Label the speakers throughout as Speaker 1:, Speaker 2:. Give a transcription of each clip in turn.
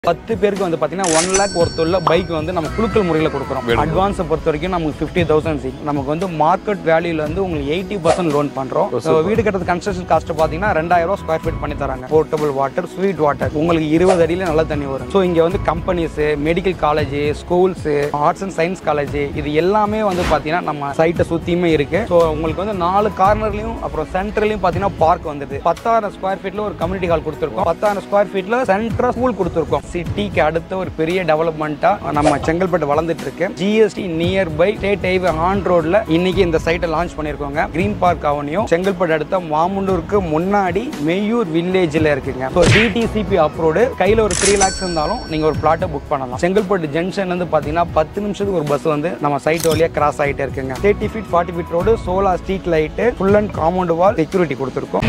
Speaker 1: பத்து பேருக்கு வந்து பார்த்தீங்கன்னா ஒன் லேக் ஒருத்தருள்ள பைக் வந்து நம்ம குழுக்கள் முறையில் கொடுக்குறோம் அட்வான்ஸை பொறுத்த வரைக்கும் நமக்கு ஃபிஃப்டி தௌசண்ட் நமக்கு வந்து மார்க்கெட் வேல்யூல வந்து உங்களுக்கு எயிட்டி பர்சன்ட் லோன் பண்ணுறோம் வீடு கட்டுறது கன்ஸ்ட்ரக்ஷன் காஸ்ட் பார்த்தீங்கன்னா ரெண்டாயிரம் ரூபா ஸ்கொயர் ஃபீட் பண்ணி தராங்க போர்ட்டபிள் வாட்டர் ஸ்வீட் வாட்டர் உங்களுக்கு இருபது அடியில் நல்ல தண்ணி வரும் ஸோ இங்கே வந்து companies medical college schools arts and science college இது எல்லாமே வந்து பார்த்தீங்கன்னா நம்ம சைட்டை சுற்றியுமே இருக்கு ஸோ உங்களுக்கு வந்து நாலு கார்னர்லையும் அப்புறம் சென்டர்லையும் பார்த்தீங்கன்னா பார்க் வந்துடுது பத்தாயிரம் ஸ்கொயர் ஃபீட்ல ஒரு கம்யூனிட்டி ஹால் கொடுத்துருக்கோம் பத்தாயிரம் ஸ்கொயர் ஃபீட்ல சென்ட்ரல் ஸ்கூல் கொடுத்துருக்கோம் சிட்டிக்கு அடுத்த ஒரு பெரிய டெவலப்மெண்ட்டா நம்ம செங்கல்பட்டு வளர்ந்துட்டு இருக்கு GST near by state highway on ரோட்ல இன்னைக்கு இந்த சைட்டை லான்ச் பண்ணிருக்கோங்க கிரீன் பார்க் அவனியும் செங்கல்பட்டு அடுத்த மாமுண்டூருக்கு முன்னாடி மெய்யூர் வில்லேஜ்ல இருக்குங்க ஸோ டிடிசிபி அப்ரோடு கையில ஒரு த்ரீ லேக்ஸ் இருந்தாலும் நீங்க ஒரு பிளாட்டை புக் பண்ணலாம் செங்கல்பட்டு ஜங்ஷன்ல இருந்து பாத்தீங்கன்னா பத்து நிமிஷத்துக்கு ஒரு பஸ் வந்து நம்ம சைட் வழியா கிராஸ் ஆகிட்டே இருக்குங்க thirty feet forty feet road solar street light full and compound wall security கொடுத்துருக்கோம்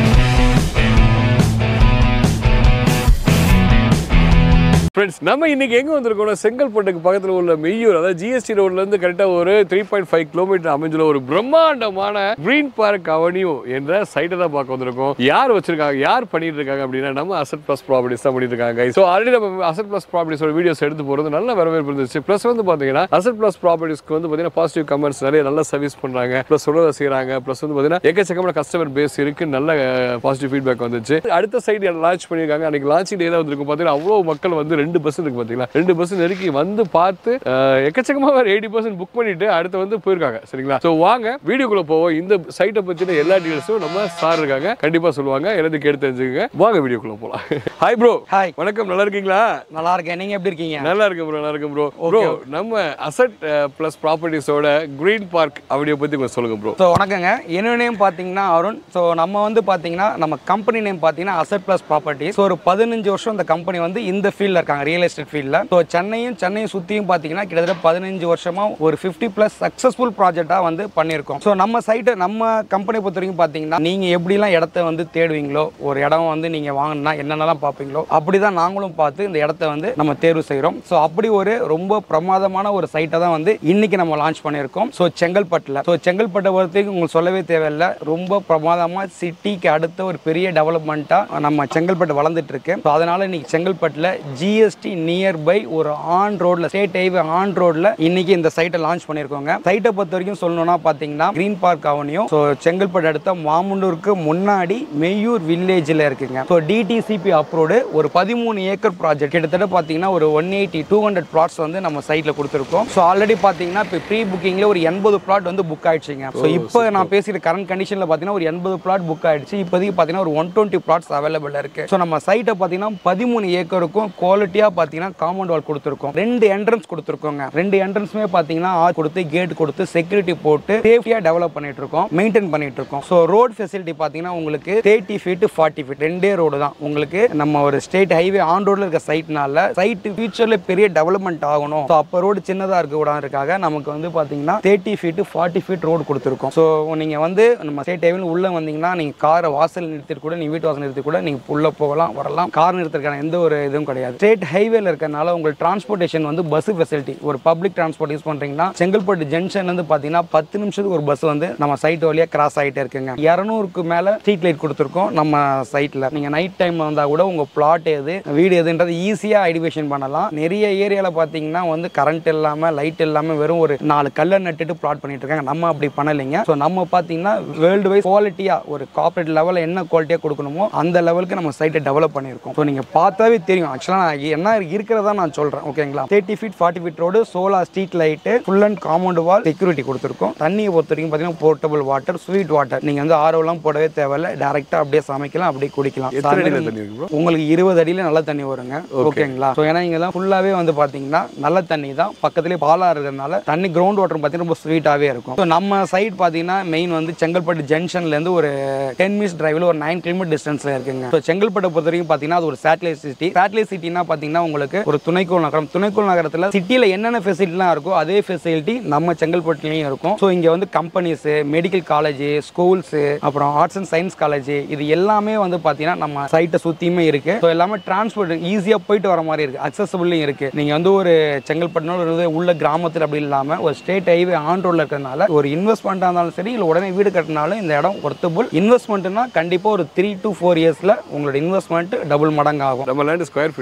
Speaker 2: ஃப்ரெண்ட்ஸ் நம்ம இன்னைக்கு எங்க வந்திருக்கோம்னா செங்கல்பட்டுக்கு பக்கத்துல உள்ள மெய்யூர் அதாவது ஜிஎஸ்டி ரோட்ல இருந்து கரெக்டா ஒரு த்ரீ பாயிண்ட் ஃபைவ் கிலோமீட்டர் அமைஞ்சுள்ள ஒரு பிரம்மாண்டமான கிரீன் பார்க் அவென்யூ என்ற சைட்டை தான் பார்க்க வந்திருக்கோம் யார் வச்சிருக்காங்க யார் பண்ணிட்டு இருக்காங்க அப்படின்னா நம்ம அசட் பிளஸ் ப்ராப்பர்ட்டிஸ் தான் பண்ணிட்டு இருக்காங்க ஸோ ஆல்ரெடி நம்ம அசட் பிளஸ் ப்ராப்பர்ட்டிஸோட வீடியோஸ் எடுத்து போறது நல்ல வரவேற்பு இருந்துச்சு ப்ளஸ் வந்து பாத்தீங்கன்னா அசட் பிளஸ் ப்ராப்பர்ட்டிஸ்க்கு வந்து பாத்தீங்கன்னா பாசிட்டிவ் கமெண்ட்ஸ் நிறைய நல்ல சர்வீஸ் பண்றாங்க ப்ளஸ் சொல்றதை செய்யறாங்க ப்ளஸ் வந்து பாத்தீங்கன்னா எக்கச்சக்கமான கஸ்டமர் பேஸ் இருக்கு நல்ல பாசிட்டிவ் ஃபீட்பேக் வந்துச்சு அடுத்த சைடு லான்ச் பண்ணியிருக்காங்க அன்னைக்கு லான்ச்சிங் டே தான் வந்திருக்கும் பாத்தீங்கன்னா அவ்வளவு மக்கள் வந்து ரெண்டு பஸ் இருக்கு பாத்தீங்களா ரெண்டு பஸ் நெருக்கி வந்து பார்த்து அஹ், எக்கச்சக்கமா வேற எயிட்டி பர்சன்ட் புக் பண்ணிட்டு அடுத்து வந்து போயிருக்காங்க சரிங்களா ஸோ வாங்க வீடியோக்குள்ள போவோம் இந்த சைட்டை பத்தின எல்லா டீடைல்ஸும் நம்ம சார் இருக்காங்க கண்டிப்பா சொல்லுவாங்க எல்லாத்தையும் கேட்டு தெரிஞ்சுக்கங்க வாங்க வீடியோக்குள்ள போலாம் ஹாய் ப்ரோ
Speaker 1: ஹாய்
Speaker 2: வணக்கம் நல்லா இருக்கீங்களா
Speaker 1: நல்லா இருக்கேன் நீங்க எப்படி இருக்கீங்க
Speaker 2: நல்லா இருக்கு ப்ரோ நல்லா இருக்கு ப்ரோ ப்ரோ நம்ம அசட் பிளஸ் ப்ராப்பர்ட்டிஸோட கிரீன் பார்க் அப்படியே பத்தி கொஞ்சம் சொல்லுங்க ப்ரோ
Speaker 1: ஸோ வணக்கங்க என்னோட நேம் பார்த்தீங்கன்னா அருண் ஸோ நம்ம வந்து பார்த்தீங்கன்னா நம்ம கம்பெனி நேம் பார்த்தீங்கன்னா அசட் ப்ளஸ் ப்ராப்பர்ட்டி ஸோ ஒரு பதினஞ்சு வருஷம் இந்த கம்பெனி வந்து இந்த ஃபீல்டில் இருக்காங்க ரியல் எஸ்டேட் ஃபீல்டில் ஸோ சென்னையும் சென்னையும் சுற்றியும் பார்த்தீங்கன்னா கிட்டத்தட்ட பதினஞ்சு வருஷமா ஒரு ஃபிஃப்டி ப்ளஸ் சக்ஸஸ்ஃபுல் ப்ராஜெக்டாக வந்து பண்ணியிருக்கோம் ஸோ நம்ம சைட்டை நம்ம கம்பெனி பொறுத்த வரைக்கும் பார்த்தீங்கன்னா நீங்கள் எப்படிலாம் இடத்த வந்து தேடுவீங்களோ ஒரு இடம் வந்து நீங்கள் வாங்கினா என்னென்னலாம் பார்ப்பீங்களோ அப்படி தான் நாங்களும் பார்த்து இந்த இடத்த வந்து நம்ம தேர்வு செய்கிறோம் ஸோ அப்படி ஒரு ரொம்ப பிரமாதமான ஒரு சைட்டை தான் வந்து இன்னைக்கு நம்ம லான்ச் பண்ணியிருக்கோம் ஸோ செங்கல்பட்டில் ஸோ செங்கல்பட்டை பொறுத்தவரைக்கும் உங்களுக்கு சொல்லவே தேவையில்லை ரொம்ப பிரமாதமாக சிட்டிக்கு அடுத்த ஒரு பெரிய டெவலப்மெண்ட்டாக நம்ம செங்கல்பட்டு வளர்ந்துட்டு இருக்கு ஸோ அதனால இன்னைக்கு செங்கல்பட்டில் ஜிஎஸ்டி நியர் பை ஒரு ஆன் ரோட்ல ஸ்டேட் ஹைவே ஆன் ரோட்ல இன்னைக்கு இந்த சைட்டை லான்ச் பண்ணியிருக்கோங்க சைட்டை பொறுத்த வரைக்கும் சொல்லணும்னா பார்த்தீங்கன்னா கிரீன் பார்க் அவனியும் ஸோ செங்கல்பட்டு அடுத்த மாமுண்டூருக்கு முன்னாடி மெய்யூர் வில்லேஜில் இருக்குங்க ஸோ டிடிசிபி அப்ரோடு ஒரு பதிமூணு ஏக்கர் ப்ராஜெக்ட் கிட்டத்தட்ட பார்த்தீங்கன்னா ஒரு one eighty two hundred plots வந்து நம்ம சைட்டில் கொடுத்துருக்கோம் ஸோ ஆல்ரெடி பார்த்தீங்கன்னா இப்போ ப்ரீ புக்கிங்கில் ஒரு எண்பது பிளாட் வந்து புக் ஆயிடுச்சுங்க ஸோ இப்போ நான் பேசுகிற கரண்ட் கண்டிஷனில் பார்த்தீங்கன்னா ஒரு எண்பது பிளாட் புக் ஆயிடுச்சு இப்போதைக்கு பார்த்தீங்கன்னா ஒரு ஒன் டுவெண்ட்டி பிளாட்ஸ் அவைலபிள் இருக்கு ஸோ நம்ம சைட்டை பார்த்தீங்கன்னா பதிமூணு ஏக்கருக்கும் குவாலிட்டியாக பார்த்தீங்கன்னா காம்பவுண்ட் வால் கொடுத்துருக்கோம் ரெண்டு என்ட்ரன்ஸ் கொடுத்துருக்கோங்க ரெண்டு என்ட்ரன்ஸுமே பார்த்தீங்கன்னா ஆ கொடுத்து கேட் கொடுத்து செக்யூரிட்டி போட்டு சேஃப்டியாக டெவலப் பண்ணிட்டு இருக்கோம் மெயின்டைன் பண்ணிட்டு இருக்கோம் ஸோ ரோட் ஃபெசிலிட்டி பார்த்தீங்கன்னா உங்களுக்கு தேர்ட்டி ஃபீட் ஃபார்ட்டி ஃபீட் ரெண்டே ரோடு தான் உங்களுக்கு நம்ம ஒரு ஸ்டேட் ஹைவே ஆன் ரோட்ல இருக்க சைட்னால சைட் ஃபியூச்சர்ல பெரிய டெவலப்மெண்ட் ஆகணும் ஸோ அப்போ ரோடு சின்னதாக இருக்க கூடாதுக்காக நமக்கு வந்து பார்த்தீங்கன்னா thirty feet forty feet road கொடுத்துருக்கோம் ஸோ நீங்க வந்து நம்ம ஸ்டேட் ஹைவே உள்ள வந்தீங்கன்னா நீங்க காரை வாசல் நிறுத்திட்டு கூட நீங்க வீட்டு வாசல் நிறுத்தி கூட நீங்க உள்ள போகலாம் வரலாம் கார் நிறுத்துறதுக்கான எந்த ஒரு இதுவும் கிடையாது ஸ்டேட் ஹைவேல இருக்கறனால உங்களுக்கு டிரான்ஸ்போர்ட்டேஷன் வந்து பஸ் ஃபெசிலிட்டி ஒரு பப்ளிக் டிரான்ஸ்போர்ட் யூஸ் பண்றீங்கன்னா செங்கல்பட்டு ஜங்ஷன்ல இருந்து பார்த்தீங்கன்னா பத்து நிமிஷத்துக்கு ஒரு பஸ் வந்து நம்ம சைட் வழியா கிராஸ் ஆகிட்டே இருக்குங்க இரநூறுக்கு மேல ஸ்ட்ரீட் லைட் கொடுத்துருக்கோம் நம்ம சைட்ல நீங்க நைட் டைம்ல வந்தா கூட உங்க பிளாட் எது வீடு எதுன்றது ஈஸியா ஐடென்டிஃபிகேஷன் பண்ணலாம் நிறைய ஏரியால பாத்தீங்கன்னா வந்து கரண்ட் இல்லாம லைட் இல்லாம வெறும் ஒரு நாலு கல்லை நட்டுட்டு பிளாட் பண்ணிட்டு இருக்காங்க நம்ம அப்படி பண்ணலைங்க ஸோ நம்ம பாத்தீங்கன்னா வேர்ல்டு வைஸ் குவாலிட்டியா ஒரு கார்பரேட் லெவலில் என்ன குவாலிட்டியா கொடுக்கணுமோ அந்த லெவலுக்கு நம்ம சைட்டை டெவலப் பண்ணியிருக்கோம் ஸோ நீங்க பார்த்தாவே தெரியும் ஆக்சுவலாக நான் என்ன இருக்கிறதா நான் சொல்றேன் ஓகேங்களா thirty feet forty feet road solar street light full and compound wall security கொடுத்துருக்கோம் தண்ணியை பொறுத்த வரைக்கும் பார்த்தீங்கன்னா போர்ட்டபிள் வாட்டர் ஸ்வீட் வாட்டர் நீங்க வந்து ஆரோலாம் போடவே தேவையில்ல டேரக்டா அப்படியே சமைக்கலாம் அப்படியே குடிக்கலாம்
Speaker 2: எத்தனை
Speaker 1: So,
Speaker 2: அடியில் தண்ணி இருக்கு ப்ரோ
Speaker 1: உங்களுக்கு இருபது அடியில நல்ல தண்ணி வருங்க ஓகேங்களா ஸோ ஏன்னா இங்க தான் ஃபுல்லாவே வந்து பாத்தீங்கன்னா நல்ல தண்ணி தான் பக்கத்துலேயே பாலா இருக்கிறதுனால தண்ணி கிரவுண்ட் வாட்டர் பார்த்தீங்கன்னா ரொம்ப ஸ்வீட்டாவே இருக்கும் ஸோ நம்ம சைட் பார்த்தீங்கன்னா மெயின் வந்து செங்கல்பட்டு ஜங்ஷன்ல இருந்து ஒரு டென் மினிட்ஸ் டிரைவ்ல ஒரு நைன் கிலோமீட்டர் டிஸ்டன்ஸ்ல இருக்குங்க ஸோ செங்கல்பட்டை பொறுத்த வரைக்கும் பார்த்தீங்கன்னா அது ஒரு சேட்டலைட் சிட்டி சேட்டலைட் சிட்டினா பார்த்தீங்கன்னா உங்களுக்கு ஒரு துணைக்கோள் நகரம் துணைக்கோள் நகரத்தில் சிட்டியில் என்னென்ன ஃபெசிலிட்டிலாம் இருக்கோ அதே ஃபெசிலிட்டி நம்ம செங்கல்பட்டுலேயும் இருக்கும் ஸோ இங்கே வந்து கம்பெனிஸ் மெடிக்கல் காலேஜ் ஸ்கூல்ஸ் அப்புறம் ஆர்ட்ஸ் அண்ட் சயின்ஸ் காலேஜ் இது எல்லாமே வந்து பார்த்தீங்கன்னா நம்ம சைட்டை சுற்றியுமே இருக்கு ஸோ எல்லாமே டிரான்ஸ்போர்ட் ஈஸியாக போயிட்டு வர மாதிரி இருக்கு அக்சசபிளும் இருக்கு நீங்கள் வந்து ஒரு செங்கல்பட்டுனோ ஒரு உள்ள கிராமத்தில் அப்படி இல்லாமல் ஒரு ஸ்டேட் ஹைவே ஆன் ரோட்ல இருக்கிறதுனால ஒரு இன்வெஸ்ட்மெண்ட்டாக இருந்தாலும் சரி இல்லை உடனே வீடு கட்டினாலும் இந்த இடம் ஒர்த்தபுள் இன்வெஸ்ட்மெண்ட்னா கண்டிப்பாக ஒரு த்ரீ டு ஃபோர் இயர்ஸில் உங்களோட இன்வெஸ்ட்மெண்ட் டபுள் மடங்கு ஆகும்
Speaker 2: நம்ம லேண்ட் ஸ்கொயர் ஃபீட் எவ்வளோ கொடுக்குறோம்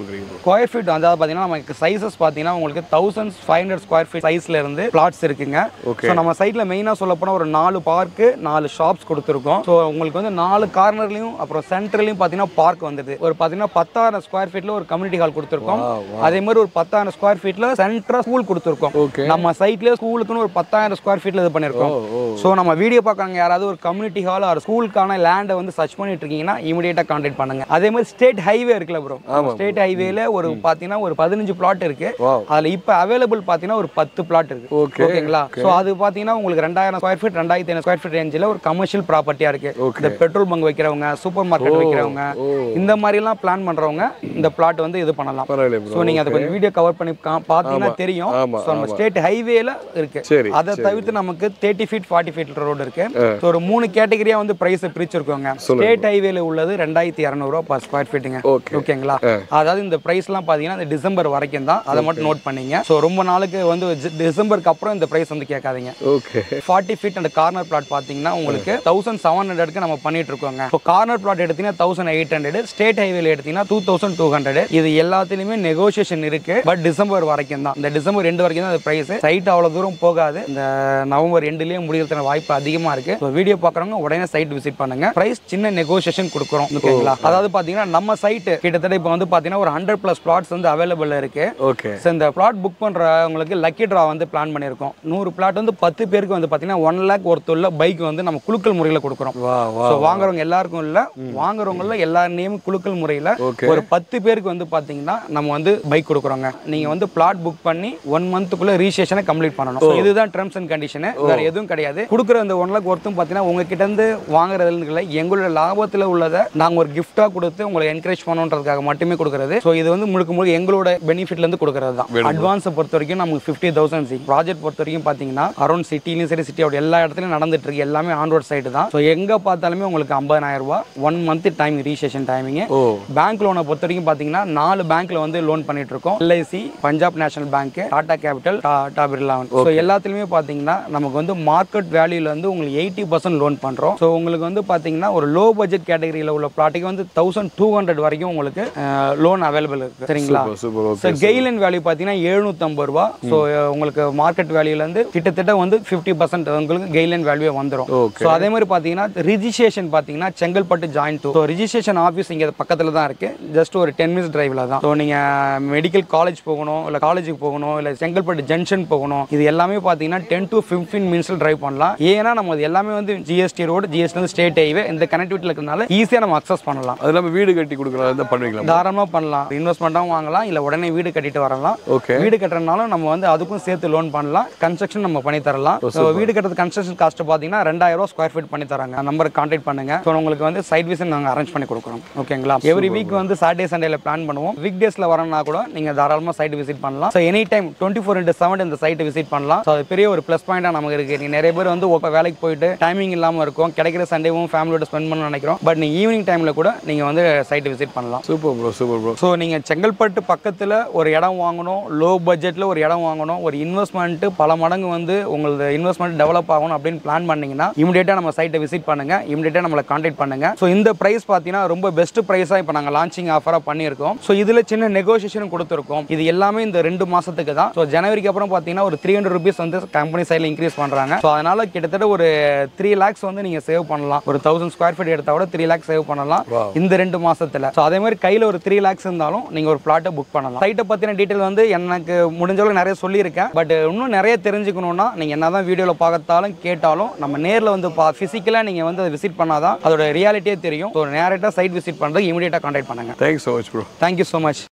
Speaker 2: கொடுக்குறீங்க ப்ரோ
Speaker 1: ஸ்கொயர் ஃபீட் அதாவது பார்த்தீங்கன்னா நமக்கு சைஸஸ் பார்த்தீங்கன்னா உங்களுக்கு thousand five hundred square feet சைஸ்ல இருந்து பிளாட்ஸ் இருக்குங்க
Speaker 2: Okay.
Speaker 1: ஸோ நம்ம சைட்ல மெயினாக சொல்ல போனால் ஒரு நாலு பார்க்கு நாலு ஷாப்ஸ் கொடுத்துருக்கோம் ஸோ உங்களுக்கு வந்து நாலு கார்னர்லையும் அப்புறம் சென்டர்லையும் பார்த்தீங்கன்னா பார்க் வந்துடுது ஒரு பார்த்தீங்கன்னா பத்தாயிரம் ஸ்கொயர் ஃபீட்ல ஒரு கம்யூனிட்டி ஹால் கொடுத்துருக்கோம் அதே மாதிரி ஒரு பத்தாயிரம் ஸ்கொயர் ஃபீட்ல சென்டரா ஸ்கூல் கொடுத்துருக்கோம்
Speaker 2: ஓகே
Speaker 1: நம்ம சைட்ல ஸ்கூலுக்குன்னு ஒரு பத்தாயிரம் ஸ்கொயர் ஃபீட்ல இது பண்ணிருக்கோம்
Speaker 2: ஓ
Speaker 1: ஸோ நம்ம வீடியோ பார்க்குறாங்க யாராவது ஒரு கம்யூனிட்டி ஹால் ஒரு ஸ்கூலுக்கான லேண்டை வந்து சர்ச் பண்ணிட்டு இருக்கீங்கன்னா இமீடியட்டாக கான்டாக்ட் பண்ணுங்க அதே மாதிரி ஸ்டேட் ஹைவே இருக்குல்ல ப்ரோ ஸ்டேட் ஹைவேல ஒரு பார்த்தீங்கன்னா ஒரு பதினஞ்சு பிளாட் இருக்கு
Speaker 2: வாவ்
Speaker 1: அதில் இப்போ அவைலபிள் பார்த்தீங்கன்னா ஒரு பத்து பிளாட் இருக்கு
Speaker 2: ஓகே
Speaker 1: ஓகேங்களா ஸோ அது பார்த்தீங்கன்னா உங்களுக்கு ரெண்டாயிரம் ஸ்கொயர் ஃபீட் ரெண்டாயிரத்தி ஐநூறு ஸ்கொயர் ஃபீட் ரேஞ்சில் ஒரு கமர்ஷியல் ப்ராப்பர்ட்டியாக இருக்கு
Speaker 2: Okay.
Speaker 1: இந்த பெட்ரோல் பங்க் வைக்கிறவங்க சூப்பர் மார்க்கெட் வைக்கிறவங்க
Speaker 2: ஓ
Speaker 1: இந்த மாதிரிலாம் பிளான் பண்றவங்க இந்த பிளாட் வந்து இது பண்ணலாம்
Speaker 2: பரவாயில்ல
Speaker 1: ஸோ
Speaker 2: ப்ரோ
Speaker 1: நீங்க அதை கொஞ்சம் வீடியோ கவர் பண்ணி கா- பார்த்தீங்கன்னா தெரியும்
Speaker 2: ஆமா,
Speaker 1: ஸோ நம்ம ஸ்டேட் ஹைவேல இருக்கு
Speaker 2: சரி
Speaker 1: அதை தவிர்த்து நமக்கு thirty feet forty feet road இருக்கு ஸோ ஒரு மூணு கேட்டகரியா வந்து பிரைஸ் பிரிச்சிருக்கோங்க ஸ்டேட் ஹைவேல உள்ளது ரெண்டாயிரத்தி இரநூறுவா பர் ஸ்கொயர் ஃபீட்டுங்க
Speaker 2: ஓகே
Speaker 1: ஓகேங்களா அதாவது இந்த பிரைஸ்லாம் பார்த்தீங்கன்னா இந்த டிசம்பர் வரைக்கும் தான் அதை மட்டும் நோட் பண்ணீங்க ஸோ ரொம்ப நாளுக்கு வந்து ஜி- டிசம்பருக்கு அப்புறம் இந்த பிரைஸ் வந்து கேட்காதீங்க
Speaker 2: okay
Speaker 1: forty feet and corner plot பார்த்தீங்கன்னா உங்களுக்கு தௌசண்ட் செவன் ஹண்ட்ரட்க்கு நம்ம பண்ணிட்டு இருக்கோங்க இப்போ கார்னர் பிளாட் எடுத்தீங்கன்னா தௌசண்ட் எயிட் ஹண்ட்ரட் ஸ்டேட் ஹைவேல எடுத்தீங்கன்னா டூ தௌசண்ட் டூ ஹண்ட்ரட் இது எல்லாத்துலயுமே நெகோசியேஷன் இருக்கு பட் டிசம்பர் வரைக்கும் தான் இந்த டிசம்பர் ரெண்டு வரைக்கும் தான் அது பிரைஸ் சைட் அவ்வளவு தூரம் போகாது இந்த நவம்பர் ரெண்டுலயே முடியறதுக்கான வாய்ப்பு அதிகமா இருக்கு வீடியோ பார்க்குறவங்க உடனே சைட் விசிட் பண்ணுங்க பிரைஸ் சின்ன நெகோசியேஷன் கொடுக்குறோம் ஓகேங்களா அதாவது பாத்தீங்கன்னா நம்ம சைட் கிட்டத்தட்ட இப்போ வந்து பாத்தீங்கன்னா ஒரு ஹண்ட்ரட் பிளஸ் பிளாட்ஸ் வந்து அவைலபிள் இருக்கு
Speaker 2: ஓகே
Speaker 1: ஸோ இந்த பிளாட் புக் பண்ணுறவங்களுக்கு லக்கி ட்ரா வந்து பிளான் பண்ணியிருக்கோம் நூறு பிளாட் வந்து பத்து பேருக்கு வந்து பார்த்தீங்கன்னா ஒன் லேக் ஒருத்தர் பைக் வந்து நம்ம குலுக்கல் முறையில் கொடுக்குறோம்
Speaker 2: வா வா
Speaker 1: ஸோ வாங்குறவங்க எல்லாருக்கும் இல்லை வாங்குறவங்கள எல்லாருனையும் குலுக்கல் முறையில்
Speaker 2: ஓகே
Speaker 1: ஒரு பத்து பேருக்கு வந்து பார்த்தீங்கன்னா நம்ம வந்து பைக் கொடுக்குறோங்க நீங்கள் வந்து பிளாட் புக் பண்ணி ஒன் மந்த்துக்குள்ள ரீசேஷனை கம்ப்ளீட் பண்ணணும் So இதுதான் டேர்ம்ஸ் அண்ட் கண்டிஷனு வேற எதுவும் கிடையாது கொடுக்குற அந்த ஒன் லேக் ஒருத்தும் பார்த்தீங்கன்னா உங்ககிட்ட இருந்து வாங்குறதுல இல்லை எங்களோட லாபத்தில் உள்ளதை நாங்கள் ஒரு கிஃப்டாக கொடுத்து உங்களை என்கரேஜ் பண்ணுன்றதுக்காக மட்டுமே கொடுக்குறது ஸோ இது வந்து முழுக்க முழுக்க எங்களோட பெனிஃபிட்ல இருந்து கொடுக்குறது தான் அட்வான்ஸை பொறுத்த வரைக்கும் நமக்கு ஃபிஃப்டி தௌசண்ட் சி ப்ராஜெக்ட் பொறுத்த வரைக்கும் பார்த்தீங்கன்னா அரௌண்ட் சிட்டிலையும் சரி சிட்டி அவுட் எல்லா இடத்துலையும் நடந்துட்டு இருக்கு எல்லாமே ஆன் ரோட் சைடு தான் ஸோ எங்கே பார்த்தாலுமே உங்களுக்கு ஐம்பதாயிரம் ரூபாய் one month time registration timing
Speaker 2: ஓ
Speaker 1: பேங்க் லோனை பொறுத்த வரைக்கும் பார்த்தீங்கன்னா நாலு பேங்க்ல வந்து லோன் பண்ணிட்டு இருக்கோம் LIC Punjab National Bank Tata Capital Tata Birla so எல்லாத்துலயுமே பார்த்தீங்கன்னா நமக்கு வந்து மார்க்கெட் வேல்யூல வந்து உங்களுக்கு எயிட்டி பர்சன்ட் லோன் பண்றோம் ஸோ உங்களுக்கு வந்து பார்த்தீங்கன்னா ஒரு லோ பட்ஜெட் கேட்டகரியில் உள்ள ப்ளாட்டுக்கு வந்து தௌசண்ட் டூ ஹண்ட்ரட் வரைக்கும் உங்களுக்கு லோன் அவைலபிள் இருக்கு சரிங்களா
Speaker 2: super okay
Speaker 1: so guideline value பார்த்தீங்கன்னா எழுநூத்தம்பது ரூபா ஸோ உங்களுக்கு மார்க்கெட் வேல்யூலேருந்து கிட்டத்தட்ட வந்து ஃபிஃப்டி பர்சன்ட் உங்களுக்கு கெய்லன் வேல்யூ வந்துடும்
Speaker 2: ஓகே
Speaker 1: ஸோ அதே மாதிரி பார்த்தீங்கன்னா ரிஜிஸ்ட்ரேஷன் பார்த்தீங்கன்னா Chengalpattu join two so registration office இங்கே பக்கத்தில் தான் இருக்கு ஜஸ்ட் ஒரு டென் மினிட்ஸ் டிரைவில் தான் ஸோ நீங்கள் மெடிக்கல் காலேஜ் போகணும் இல்லை காலேஜுக்கு போகணும் இல்லை செங்கல்பட்டு ஜங்ஷன் போகணும் இது எல்லாமே பார்த்தீங்கன்னா டென் டு ஃபிஃப்டீன் மினிட்ஸில் டிரைவ் பண்ணலாம் ஏன்னா நம்ம இது எல்லாமே வந்து ஜிஎஸ்டி ரோடு ஜிஎஸ்டி வந்து ஸ்டேட் ஹைவே இந்த கனெக்டிவிட்டியில் இருக்கிறதுனால ஈஸியாக நம்ம அக்சஸ் பண்ணலாம்
Speaker 2: அது இல்லாமல் வீடு கட்டி கொடுக்குறதா இருந்தால் பண்ணுவீங்களா
Speaker 1: தாராளமாக பண்ணலாம் இன்வெஸ்ட்மெண்ட்டாகவும் வாங்கலாம் இல்லை உடனே வீடு கட்டிட்டு வரலாம்
Speaker 2: ஓகே
Speaker 1: வீடு கட்டுறதுனாலும் நம்ம வந்து அதுக்கும் சேர்த்து லோன் பண்ணலாம் கன்ஸ்ட்ரக்ஷன் நம்ம பண்ணி தரலாம் ஸோ வீடு கட்டுறது கன்ஸ்ட்ரக்ஷன் காஸ்ட் பார்த்தீங்கன்னா ரெண்டாயிரம் ரூபா ஸ்கொயர் ஃபீட் பண்ணி தராங்க நம்பருக்கு கான்டாக்ட் பண்ணுங்க ஸோ உங்களுக்கு வந்து சைட் விசிட் நாங்கள் அரேஞ்ச் பண்ணி கொடுக்குறோம் ஓகேங்களா எவ்ரி வீக் வந்து சாட்டர்டே சண்டேல பிளான் பண்ணுவோம் வீக் டேஸ்ல வரணும்னா கூட நீங்க தாராளமாக சைட் விசிட் பண்ணலாம் so any time twenty four into seven இந்த சைட்டை விசிட் பண்ணலாம் ஸோ அது பெரிய ஒரு ப்ளஸ் பாயிண்டாக நமக்கு இருக்கு நீங்க நிறைய பேர் வந்து ஒப்ப வேலைக்கு போயிட்டு டைமிங் இல்லாமல் இருக்கும் கிடைக்கிற சண்டேவும் ஃபேமிலியோட ஸ்பெண்ட் பண்ண நினைக்கிறோம் பட் நீங்க ஈவினிங் டைம்ல கூட நீங்க வந்து சைட் விசிட் பண்ணலாம்
Speaker 2: super bro super bro
Speaker 1: so நீங்கள் செங்கல்பட்டு பக்கத்தில் ஒரு இடம் வாங்கணும் லோ பட்ஜெட்டில் ஒரு இடம் வாங்கணும் ஒரு இன்வெஸ்ட்மெண்ட்டு பல மடங்கு வந்து உங்களது இன்வெஸ்ட்மெண்ட் டெவலப் ஆகணும் அப்படின்னு பிளான் பண்ணீங்கன்னா இமிடியேட்டாக நம்ம சைட்டை விசிட் பண்ணுங்க இமிடியேட்டாக நம்மளை காண்டாக்ட் பண்ணுங்க ஸோ இந்த ப்ரைஸ் பார்த்தீங்கன்னா ரொம்ப பெஸ்ட் ப்ரைஸாக இப்போ நாங்கள் லான்ச்சிங் ஆஃபராக பண்ணியிருக்கோம் ஸோ இதில் சின்ன நெகோசியேஷன் கொடுத்துருக்கோம் இது எல்லாமே இந்த ரெண்டு மாதத்துக்கு தான் ஸோ ஜனவரிக்கு அப்புறம் பார்த்தீங்கன்னா ஒரு த்ரீ ஹண்ட்ரட் ருபீஸ் வந்து கம்பெனி சைடில் இன்க்ரீஸ் பண்ணுறாங்க ஸோ அதனால கிட்டத்தட்ட ஒரு த்ரீ லேக்ஸ் வந்து நீங்கள் சேவ் பண்ணலாம் ஒரு தௌசண்ட் ஸ்கொயர் ஃபீட் எடுத்தா கூட த்ரீ லேக்ஸ் சேவ் பண்ணலாம்
Speaker 2: Wow.
Speaker 1: இந்த ரெண்டு மாசத்துல ஸோ அதே மாதிரி கையில் ஒரு த்ரீ லேக்ஸ் இருந்தாலும் நீங்கள் ஒரு பிளாட்டை புக் பண்ணலாம் சைட்டை பற்றின டீட்டெயில் வந்து எனக்கு முடிஞ்ச அளவுக்கு நிறைய சொல்லியிருக்கேன் பட் இன்னும் நிறைய தெரிஞ்சுக்கணும்னா நீங்கள் என்னதான் வீடியோவில் பார்த்தாலும் கேட்டாலும் நம்ம நேரில் வந்து பா ஃபிசிக்கலாக நீங்கள் வந்து அதை விசிட் பண்ணாதான் அதோட ரியாலிட்டியே தெரியும் ஸோ நேரட்டாக சைட் விசிட் பண்ணுறது இமீடியட்டாக கான்டாக்ட் பண்ணுங்க
Speaker 2: thanks so much bro
Speaker 1: thank you so much